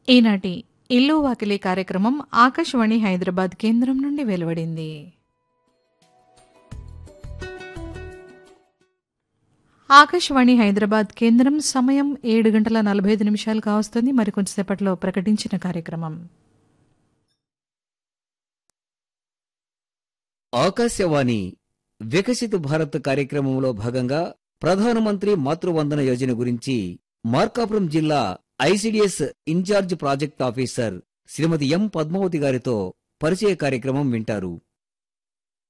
ఈనాటి ఇల్లు వాకిలి కార్యక్రమం ఆకాశవాణి హైదరాబాద్ కేంద్రం నుండి వెలువడింది ఆకాశవాణి హైదరాబాద్ కేంద్రం సమయం ఏడు గంటల నలభై ఐదు నిమిషాలు కావస్తుంది మరికొంచెంసేపట్లో ప్రకటించిన కార్యక్రమం ఆకాశవాణి వికసిత భారత్ కార్యక్రమంలో భాగంగా ప్రధానమంత్రి మాతృవందన యోజన గురించి మార్కాపురం జిల్లా I C D S incharge project officer Shrimati M Padmavathi గారితో పరిచయ కార్యక్రమం వింటారు